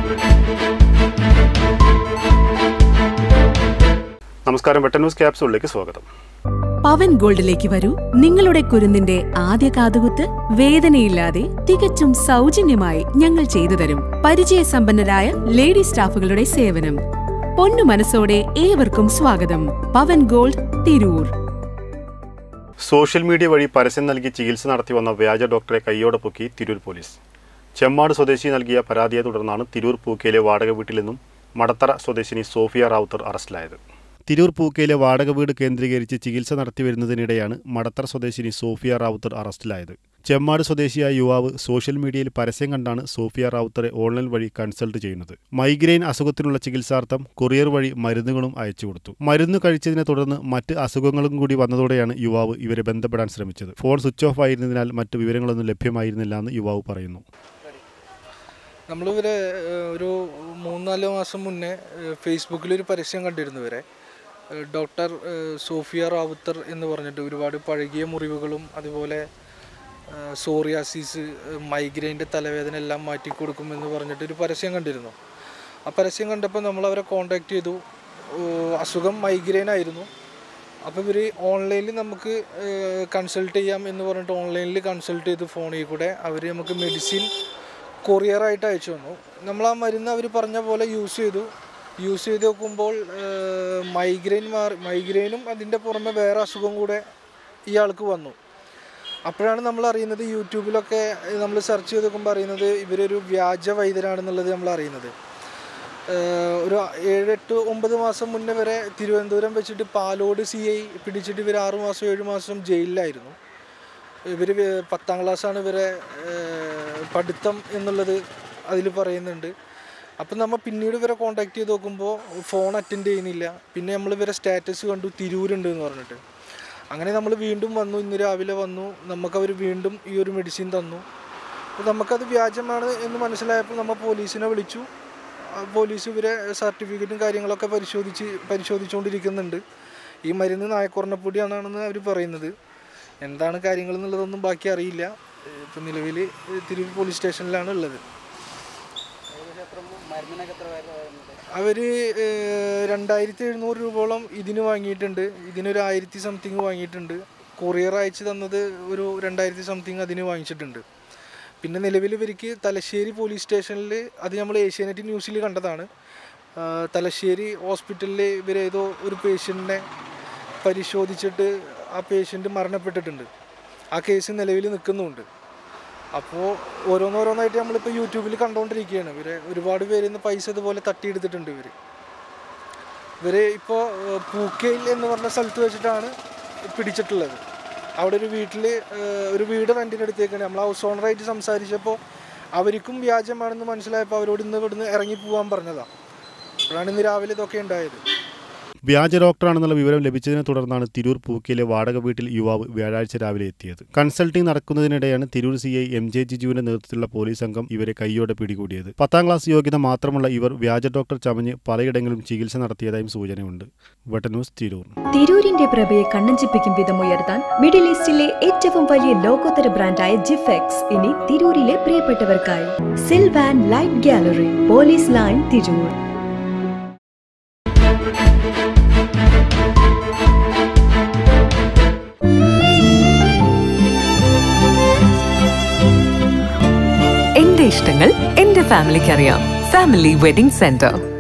നമസ്കാരം വെട്ടൻ ന്യൂസ് ക്യാപ്സൂളിലേക്ക് സ്വാഗതം പവൻ ഗോൾഡിലേക്ക് വരൂ നിങ്ങളുടെ കുരുന്നിന്റെ ആദ്യ കാതുകുത്ത് വേദനയില്ലാതെ തികച്ചും സൗജന്യമായി ഞങ്ങൾ ചെയ്തു തരും പരിചയസമ്പന്നരായ ലേഡി സ്റ്റാഫുകളുടെ സേവനം പൊന്നു മനസ്സോടെ ഏവർക്കും സ്വാഗതം Pavan gold Tirur social media വഴി പരസ്യം നൽകി ചികിത്സ നടത്തി വന്ന വ്യാജ ഡോക്ടറെ കൈയോടെ പൊക്കി തിരൂർ പോലീസ് ചെമ്മാട് സ്വദേശി നൽകിയ പരാതിയെ തുടർന്നാണ് തിരൂർ പൂക്കയിലെ വാടക വീട്ടിൽ നിന്നും മടത്തറ സ്വദേശിനി സോഫിയ റാവുത്തർ അറസ്റ്റിലായത് തിരൂർ പൂക്കയിലെ വാടക വീട് കേന്ദ്രീകരിച്ച് ചികിത്സ നടത്തി വരുന്നതിനിടെയാണ് മടത്തറ സ്വദേശിനി സോഫിയ റാവുത്തർ അറസ്റ്റിലായത് ചെമ്മാട് സ്വദേശിയായ യുവാവ് സോഷ്യൽ മീഡിയയിൽ പരസ്യം കണ്ടാണ് സോഫിയ റാവുത്തറെ ഓൺലൈൻ വഴി കൺസൾട്ട് ചെയ്യുന്നത് മൈഗ്രെയിൻ അസുഖത്തിനുള്ള ചികിത്സാർത്ഥം കൊറിയർ വഴി മരുന്നുകളും അയച്ചു കൊടുത്തു മരുന്ന് കഴിച്ചതിനെ തുടർന്ന് മറ്റ് അസുഖങ്ങളും കൂടി വന്നതോടെയാണ് യുവാവ് ഇവരെ ബന്ധപ്പെടാൻ ശ്രമിച്ചത് ഫോൺ സ്വിച്ച് ഓഫ് ആയിരുന്നതിനാൽ മറ്റ് വിവരങ്ങളൊന്നും ലഭ്യമായിരുന്നില്ല എന്ന് യുവാവ് പറയുന്നു നമ്മളിവരെ ഏഹ്, ഒരു മൂന്നാല് മാസം മുന്നേ ഏഹ്, ഫേസ്ബുക്കിലൊരു പരസ്യം കണ്ടിരുന്നു ഇവരെ ഏഹ്, ഡോക്ടർ ഏഹ്, സോഫിയ റാവുത്തർ എന്ന് പറഞ്ഞിട്ട് ഒരുപാട് പഴകിയ മുറിവുകളും അതുപോലെ ഏഹ്, സോറിയാസിസ് ഏഹ്, മൈഗ്രെയിൻ്റെ തലവേദന എല്ലാം മാറ്റി കൊടുക്കുമെന്ന് പറഞ്ഞിട്ട് ഒരു പരസ്യം കണ്ടിരുന്നു ആ പരസ്യം കണ്ടപ്പോൾ നമ്മൾ അവരെ കോണ്ടാക്ട് ചെയ്തു ഏഹ്, അസുഖം മൈഗ്രെയിൻ ആയിരുന്നു അപ്പോൾ ഇവർ ഓൺലൈനിൽ നമുക്ക് കൺസൾട്ട് ചെയ്യാം എന്ന് പറഞ്ഞിട്ട് ഓൺലൈനിൽ കൺസൾട്ട് ചെയ്ത് ഫോണിൽ കൂടെ അവർ നമുക്ക് മെഡിസിൻ കൊറിയറായിട്ട് അയച്ചു തന്നു നമ്മൾ ആ മരുന്ന് അവർ പറഞ്ഞ പോലെ യൂസ് ചെയ്തു യൂസ് ചെയ്ത് നോക്കുമ്പോൾ മൈഗ്രെയിൻ മാറി മൈഗ്രെയിനും അതിൻ്റെ പുറമെ വേറെ അസുഖം കൂടെ ഇയാൾക്ക് വന്നു അപ്പോഴാണ് നമ്മൾ അറിയുന്നത് യൂട്യൂബിലൊക്കെ നമ്മൾ സെർച്ച് ചെയ്ത് നോക്കുമ്പോൾ അറിയുന്നത് ഇവരൊരു വ്യാജ വൈദ്യരാണെന്നുള്ളത് നമ്മൾ അറിയുന്നത് ഏഹ് ഒരു ഏഴെട്ട് ഒമ്പത് മാസം മുന്നേ വരെ തിരുവനന്തപുരം വെച്ചിട്ട് പാലോട് സി ഐ പിടിച്ചിട്ട് ഇവർ ആറ് മാസം ഏഴ് മാസം ജയിലിലായിരുന്നു ഇവർ പത്താം ക്ലാസ്സാണ് ഇവരെ ഏഹ് പഠിത്തം എന്നുള്ളത് അതിൽ പറയുന്നുണ്ട് അപ്പം നമ്മൾ പിന്നീട് ഇവരെ കോണ്ടാക്ട് ചെയ്ത് നോക്കുമ്പോൾ ഫോൺ അറ്റൻഡ് ചെയ്യുന്നില്ല പിന്നെ നമ്മൾ ഇവരെ സ്റ്റാറ്റസ് കണ്ടു തിരൂരുണ്ട് എന്ന് പറഞ്ഞിട്ട് അങ്ങനെ നമ്മൾ വീണ്ടും വന്നു ഇന്ന് രാവിലെ വന്നു നമുക്കവർ വീണ്ടും ഈ ഒരു മെഡിസിൻ തന്നു അപ്പോൾ നമുക്കത് വ്യാജമാണ് എന്ന് മനസ്സിലായപ്പോൾ നമ്മൾ പോലീസിനെ വിളിച്ചു ആ പോലീസ് ഇവരെ സർട്ടിഫിക്കറ്റും കാര്യങ്ങളൊക്കെ പരിശോധിച്ച് പരിശോധിച്ചുകൊണ്ടിരിക്കുന്നുണ്ട് ഈ മരുന്ന് നായക്കുറഞ്ഞപ്പൊടിയാണെന്ന് അവർ പറയുന്നത് എന്താണ് കാര്യങ്ങൾ എന്നുള്ളതൊന്നും ബാക്കി അറിയില്ല ഇപ്പം നിലവിൽ തിരൂർ പോലീസ് സ്റ്റേഷനിലാണ് ഉള്ളത് അവർ രണ്ടായിരത്തി എഴുന്നൂറ് രൂപയോളം ഇതിന് വാങ്ങിയിട്ടുണ്ട് ഇതിനൊരു ആയിരത്തി സംതിങ് വാങ്ങിയിട്ടുണ്ട് കൊറിയർ അയച്ച് തന്നത് ഒരു രണ്ടായിരത്തി സംതിങ് അതിന് വാങ്ങിച്ചിട്ടുണ്ട് പിന്നെ നിലവിൽ ഇവർക്ക് തലശ്ശേരി പോലീസ് സ്റ്റേഷനിൽ അത് നമ്മൾ ഏഷ്യാനെറ്റ് ന്യൂസിൽ കണ്ടതാണ് ആ, തലശ്ശേരി ഹോസ്പിറ്റലിൽ ഇവരേതോ ഒരു പേഷ്യൻറ്റിനെ പരിശോധിച്ചിട്ട് ആ പേഷ്യൻ്റ് മരണപ്പെട്ടിട്ടുണ്ട് ആ കേസ് നിലവിൽ നിൽക്കുന്നുമുണ്ട് അപ്പോൾ ഓരോന്നോരോന്നായിട്ട് നമ്മളിപ്പോൾ യൂട്യൂബിൽ കണ്ടുകൊണ്ടിരിക്കുകയാണ് ഇവരെ ഒരുപാട് പേരിൽ നിന്ന് പൈസ ഇതുപോലെ തട്ടിയെടുത്തിട്ടുണ്ട് ഇവർ ഇവർ ഇപ്പോൾ പൂക്കയിൽ എന്ന് പറഞ്ഞ സ്ഥലത്ത് വെച്ചിട്ടാണ് പിടിച്ചിട്ടുള്ളത് അവിടെ ഒരു വീട്ടിൽ ഒരു വീട് റെൻറ്റിന് എടുത്തേക്കാണ് നമ്മൾ ഹൗസ് ഓണറായിട്ട് സംസാരിച്ചപ്പോൾ അവർക്കും വ്യാജമാണെന്ന് മനസ്സിലായപ്പോൾ അവരോട് ഇന്ന് ഇവിടുന്ന് ഇറങ്ങി പോകാൻ പറഞ്ഞതാണ് അപ്പോഴാണ് ഇന്ന് രാവിലെ ഇതൊക്കെ ഉണ്ടായത് വ്യാജ ഡോക്ടറാണെന്നുള്ള വിവരം ലഭിച്ചതിനെ തുടർന്നാണ് തിരൂർ പൂക്കയിലെ വാടക വീട്ടിൽ യുവാവ് വ്യാഴാഴ്ച രാവിലെ എത്തിയത് കൺസൾട്ടിംഗ് നടക്കുന്നതിനിടെയാണ് Tirur C I M J ജിജുവിന്റെ നേതൃത്വത്തിലുള്ള പോലീസ് സംഘം ഇവരെ കൈയോടെ പിടികൂടിയത് പത്താം ക്ലാസ് യോഗ്യത മാത്രമുള്ള ഇവർ വ്യാജ ഡോക്ടർ ചമഞ്ഞ് പലയിടങ്ങളിലും ചികിത്സ നടത്തിയതായും സൂചനയുണ്ട് വെട്ട ന്യൂസ് തിരൂർ തിരൂരിന്റെ പ്രഭയെ കണ്ണഞ്ചിപ്പിക്കും വിധം ഉയർത്താൻ മിഡിൽ ഈസ്റ്റിലെ ഏറ്റവും വലിയ ലോകോത്തര ബ്രാൻഡായ ജിഫെക്സ് ഇനി തിരൂരിലെ പ്രിയപ്പെട്ടവർക്കായി Sylvan light gallery police line Tirur എന്റെ ഇഷ്ടങ്ങൾ എന്റെ ഫാമിലിക്ക് അറിയാം ഫാമിലി വെഡിംഗ് സെന്റർ